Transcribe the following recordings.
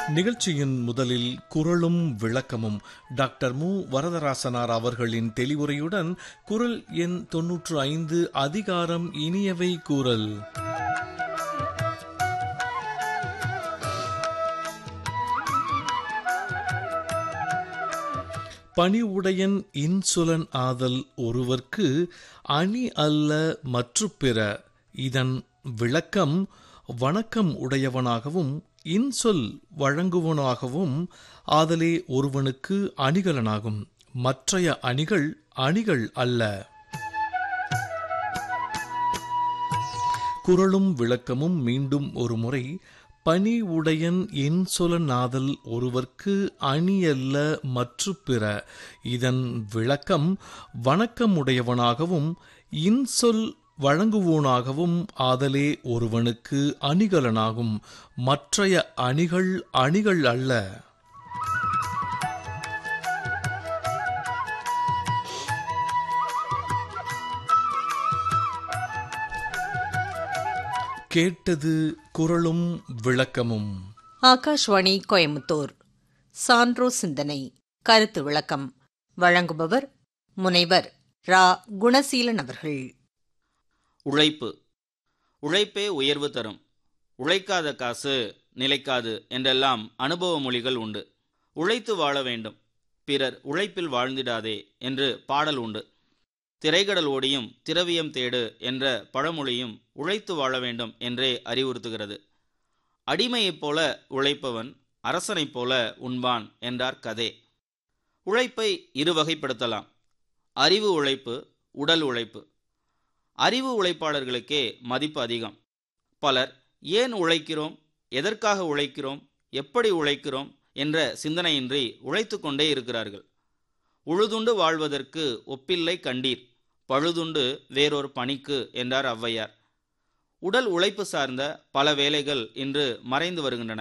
நிகழ்ச்சியின் முதலில் குரலும் விளக்கமும் டாக்டர் மு வரதராசனார் அவர்களின் தெளிவுரையுடன் குரல் எண் தொன்னூற்று ஐந்து அதிகாரம் இனியவை கூறல் பணிவுடையன் இன்சுலன் ஆதல் ஒருவர்க்கு அணி அல்ல மற்று பிற இதன் விளக்கம் வணக்கம் உடையவனாகவும் இன்சொல் வழங்குவனாகவும் ஆதலே ஒருவனுக்கு அணிகலனாகும் மற்றைய அணிகள் அணிகள் அல்ல குரலும் விளக்கமும் மீண்டும் ஒரு முறை பணி உடையன் இன்சொலன் ஆதல் ஒருவர்க்கு அணியல்ல மற்று பிற இதன் விளக்கம் வணக்கமுடையவனாகவும் இன்சொல் வழங்குவோனாகவும் ஆதலே ஒருவனுக்கு அணிகலனாகும் மற்றைய அணிகள் அணிகள் அல்ல கேட்டது குரலும் விளக்கமும் ஆகாஷ்வாணி கோயமுத்தூர் சான்றோ சிந்தனை கருத்து விளக்கம் வழங்குபவர் முனைவர் ரா குணசீலன் அவர்கள் உழைப்பு உழைப்பே உயர்வு தரும் உழைக்காத காசு நிலைக்காது என்றெல்லாம் அனுபவ மொழிகள் உண்டு உழைத்து வாழ வேண்டும் பிறர் உழைப்பில் வாழ்ந்திடாதே என்று பாடல் உண்டு திரைகடல் ஓடியும் திரவியம் தேடு என்ற பழமொழியும் உழைத்து வாழ வேண்டும் என்றே அறிவுறுத்துகிறது அடிமையைப் போல உழைப்பவன் அரசனைப் போல உண்பான் என்றார் கதே உழைப்பை இரு வகைப்படுத்தலாம் அறிவு உழைப்பு உடல் உழைப்பு அறிவு உழைப்பாளர்களுக்கே மதிப்பு அதிகம் பலர் ஏன் உழைக்கிறோம் எதற்காக உழைக்கிறோம் எப்படி உழைக்கிறோம் என்ற சிந்தனையின்றி உழைத்து கொண்டே இருக்கிறார்கள் உழுதுண்டு வாழ்வதற்கு ஒப்பில்லை கண்டீர் பழுதுண்டு வேறொரு பணிக்கு என்றார் ஔவையார் உடல் உழைப்பு சார்ந்த பல வேலைகள் இன்று மறைந்து வருகின்றன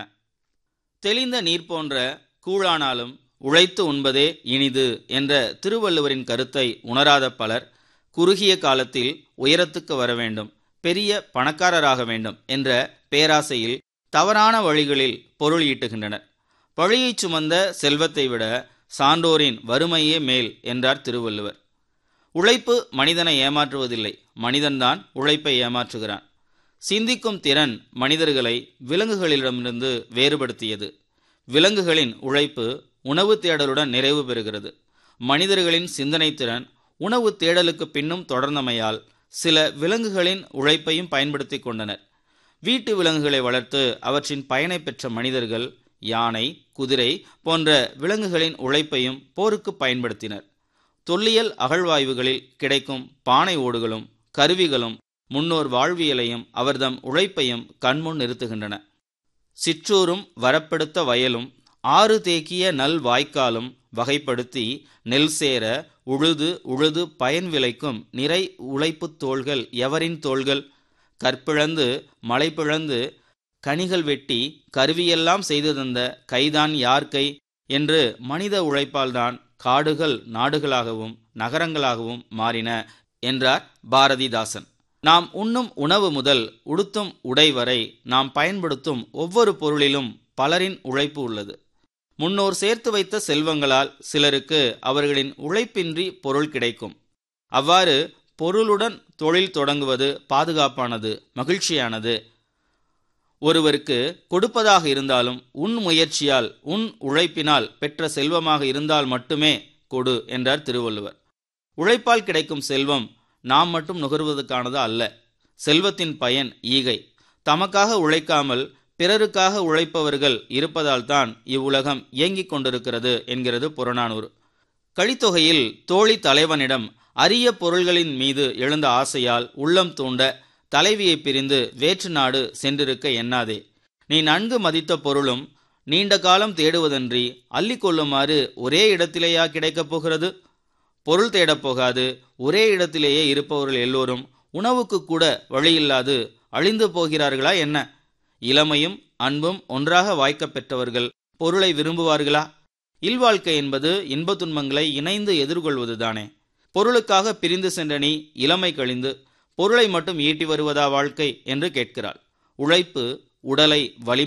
தெளிந்த நீர் போன்ற கூழானாலும் உழைத்து உண்பதே இனிது என்ற திருவள்ளுவரின் கருத்தை உணராத பலர் குறுகிய காலத்தில் உயரத்துக்கு வர வேண்டும் பெரிய பணக்காரராக வேண்டும் என்ற பேராசையில் தவறான வழிகளில் பொருள் ஈட்டுகின்றனர் பழியைச் சுமந்த செல்வத்தை விட சான்றோரின் வறுமையே மேல் என்றார் திருவள்ளுவர் உழைப்பு மனிதனை ஏமாற்றுவதில்லை மனிதன்தான் உழைப்பை ஏமாற்றுகிறான் சிந்திக்கும் திறன் மனிதர்களை விலங்குகளிடமிருந்து வேறுபடுத்தியது விலங்குகளின் உழைப்பு உணவு தேடலுடன் நிறைவு பெறுகிறது மனிதர்களின் சிந்தனை திறன் உணவு தேடலுக்கு பின்னும் தொடர்ந்தமையால் சில விலங்குகளின் உழைப்பையும் பயன்படுத்தி கொண்டனர் வீட்டு விலங்குகளை வளர்த்து அவற்றின் பயனை பெற்ற மனிதர்கள் யானை குதிரை போன்ற விலங்குகளின் உழைப்பையும் போருக்கு பயன்படுத்தினர் தொல்லியல் அகழ்வாய்வுகளில் கிடைக்கும் பானை ஓடுகளும் கருவிகளும் முன்னோர் வாழ்வியலையும் அவர்தம் உழைப்பையும் கண்முன் நிறுத்துகின்றன சிற்றூரும் வரப்படுத்த வயலும் ஆறு தேக்கிய நல் வாய்க்காலும் வகைப்படுத்தி நெல் சேர உழுது உழுது பயன் விளைக்கும் நிறை உழைப்பு தோள்கள் எவரின் தோள்கள் கற்பிழந்து மலை பிழந்து கனிகள் வெட்டி கருவியெல்லாம் செய்து தந்த கைதான் யார் கை என்று மனித உழைப்பால்தான் காடுகள் நாடுகளாகவும் நகரங்களாகவும் மாறின என்றார் பாரதிதாசன் நாம் உண்ணும் உணவு முதல் உடுத்தும் உடை வரை நாம் பயன்படுத்தும் ஒவ்வொரு பொருளிலும் பலரின் உழைப்பு உள்ளது முன்னோர் சேர்த்து வைத்த செல்வங்களால் சிலருக்கு அவர்களின் உழைப்பின்றி பொருள் கிடைக்கும் அவ்வாறு பொருளுடன் தொழில் தொடங்குவது பாதுகாப்பானது மகிழ்ச்சியானது ஒருவருக்கு கொடுப்பதாக இருந்தாலும் உன் முயற்சியால் உன் உழைப்பினால் பெற்ற செல்வமாக இருந்தால் மட்டுமே கொடு என்றார் திருவள்ளுவர் உழைப்பால் கிடைக்கும் செல்வம் நாம் மட்டும் நுகர்வதற்கானது அல்ல செல்வத்தின் பயன் ஈகை தமக்காக உழைக்காமல் பிறருக்காக உழைப்பவர்கள் இருப்பதால் தான் இவ்வுலகம் இயங்கிக் கொண்டிருக்கிறது என்கிறது புறநானூறு கழித்தொகையில் தோழி தலைவனிடம் அரிய பொருள்களின் மீது எழுந்த ஆசையால் உள்ளம் தூண்ட தலைவியை பிரிந்து வேற்று நாடு சென்றிருக்க எண்ணாதே நீ நன்கு மதித்த பொருளும் நீண்ட காலம் தேடுவதன்றி அள்ளி கொள்ளுமாறு ஒரே இடத்திலேயா கிடைக்கப் போகிறது பொருள் தேடப் போகாது ஒரே இடத்திலேயே இருப்பவர்கள் எல்லோரும் உணவுக்கு கூட வழியில்லாது அழிந்து போகிறார்களா என்ன இளமையும் அன்பும் ஒன்றாக வாய்க்கப் பெற்றவர்கள் பொருளை விரும்புவார்களா இல்வாழ்க்கை என்பது இன்ப துன்பங்களை இணைந்து எதிர்கொள்வதுதானே பொருளுக்காக பிரிந்து சென்ற நீ இளமை கழிந்து பொருளை மட்டும் ஈட்டி வருவதா வாழ்க்கை என்று கேட்கிறாள் உழைப்பு உடலை வலிமை